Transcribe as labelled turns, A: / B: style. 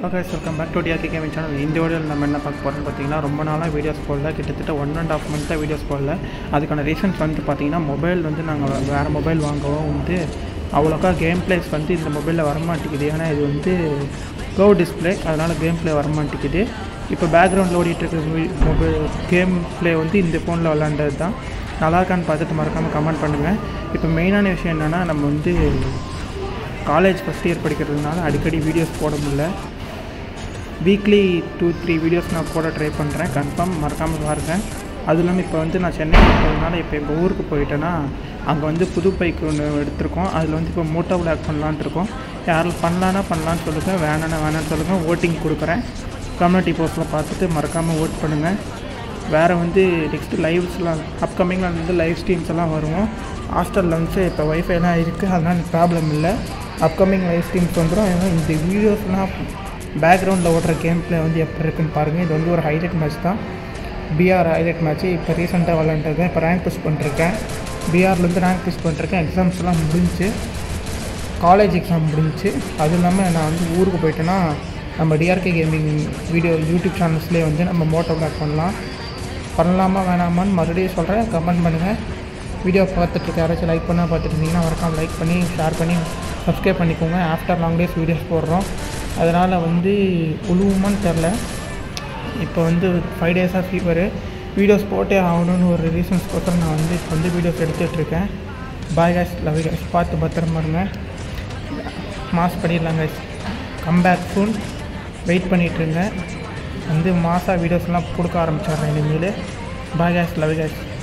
A: okay welcome back to TRK gaming channel இந்த வீடியோவில் நம்ம என்ன பார்க்க போகிறோம்னு பார்த்தீங்கன்னா ரொம்ப நாளாக வீடியோஸ் போடல கிட்டத்தட்ட ஒன் அண்ட் ஆஃப் மந்த்தாக வீடியோஸ் போடல அதுக்கான ரீசன்ஸ் வந்து பார்த்தீங்கன்னா மொபைல் வந்து நாங்கள் வேறு மொபைல் வாங்கவும் வந்து அவ்வளோக்கா கேம் பிளேஸ் வந்து இந்த மொபைலில் வரமாட்டேங்குது ஏன்னா இது வந்து கோ டிஸ்பிளே அதனால் கேம் பிளே வரமாட்டேங்குது இப்போ பேக்ரவுண்டில் ஓடிட்டுருக்க மொபைல் கேம் பிளே வந்து இந்த ஃபோனில் விளாண்டது தான் நல்லா இருக்கான்னு பார்த்துட்டு மறக்காமல் கமெண்ட் பண்ணுங்கள் இப்போ மெயினான விஷயம் என்னென்னா நம்ம வந்து காலேஜ் ஃபஸ்ட் இயர் படிக்கிறதுனால அடிக்கடி வீடியோஸ் போட முடியல வீக்லி டூ த்ரீ வீடியோஸ் நான் போட ட்ரை பண்ணுறேன் கன்ஃபார்ம் மறக்காமல் பாருங்கள் அதுவும் இல்லாமல் இப்போ வந்து நான் சென்னை போகிறதுனால இப்போ எங்கள் ஊருக்கு போயிட்டேன்னா அங்கே வந்து புது பைக் ஒன்று எடுத்திருக்கோம் அதில் வந்து இப்போ மோட்டோ விளாக் பண்ணலான்ட்டு இருக்கோம் யாரும் பண்ணலான்னா பண்ணலான்னு சொல்லுங்கள் வேணான்னா வேணான்னு சொல்லுங்கள் ஓட்டிங் கொடுக்குறேன் கம்யூனிட்டி போஸ்ட்டில் பார்த்துட்டு மறக்காமல் ஓட் பண்ணுங்கள் வேறு வந்து நெக்ஸ்ட்டு லைவ்ஸ்லாம் அப்கமிங்கில் வந்து லைவ் ஸ்ட்ரீம்ஸ் எல்லாம் வருவோம் ஹாஸ்டலில் வந்து இப்போ ஒய்ஃபைலாம் இருக்குது அதனால் எனக்கு ப்ராப்ளம் இல்லை அப்கமிங் லைவ் ஸ்ட்ரீம்ஸ் வந்துடும் ஏன்னா இந்த வீடியோஸ்லாம் பேக்ரவுண்டில் ஓடுற கேம் பிளே வந்து எப்போ இருக்குன்னு பாருங்கள் இது வந்து ஒரு ஹைலைட் மேட்ச் தான் பிஆர் ஹைலைட் மேட்ச்சு இப்போ ரீசெண்டாக விளாண்டுருக்கேன் இப்போ ரேங்க் புஷ் பண்ணிருக்கேன் பிஆர்லேருந்து ரேங்க் புஷ் பண்ணிருக்கேன் எக்ஸாம்ஸ்லாம் முடிஞ்சு காலேஜ் எக்ஸாம் முடிஞ்சுச்சு அதுவும் இல்லாமல் நான் வந்து ஊருக்கு போயிட்டேன்னா நம்ம டிஆர்கே கேமிங் வீடியோ யூடியூப் சேனல்ஸ்லேயே வந்து நம்ம மோட்டோ பிளாக் பண்ணலாம் பண்ணலாமா வேணாமான்னு மறுபடியும் சொல்கிறேன் கமெண்ட் பண்ணுங்கள் வீடியோ பார்த்துட்டு யாராச்சும் லைக் பண்ணால் பார்த்துட்டு இருந்தீங்கன்னா மறக்காம லைக் பண்ணி ஷேர் பண்ணி சப்ஸ்கிரைப் பண்ணிக்கோங்க ஆஃப்டர் லாங் டேஸ் வீடியோஸ் போடுறோம் அதனால் வந்து உழுவுமான்னு தெரில இப்போ வந்து ஃபைவ் டேஸாக ஃபீவரு வீடியோஸ் போட்டே ஆகணும்னு ஒரு ரீசன்ஸ்க்கோசரம் நான் வந்து இப்போ வந்து வீடியோஸ் எடுத்துகிட்ருக்கேன் பாய் கேஸ் லவ் கேஸ் பார்த்து பத்திரமா இருங்க மாஸ் பண்ணிடலாம் guys கம்பேக் ஃபுல் வெயிட் பண்ணிகிட்ருங்க வந்து மாசாக வீடியோஸ்லாம் கொடுக்க ஆரம்பிச்சிடுறேன் இனிமேல் பாய் கேஸ் லவ் கேஸ்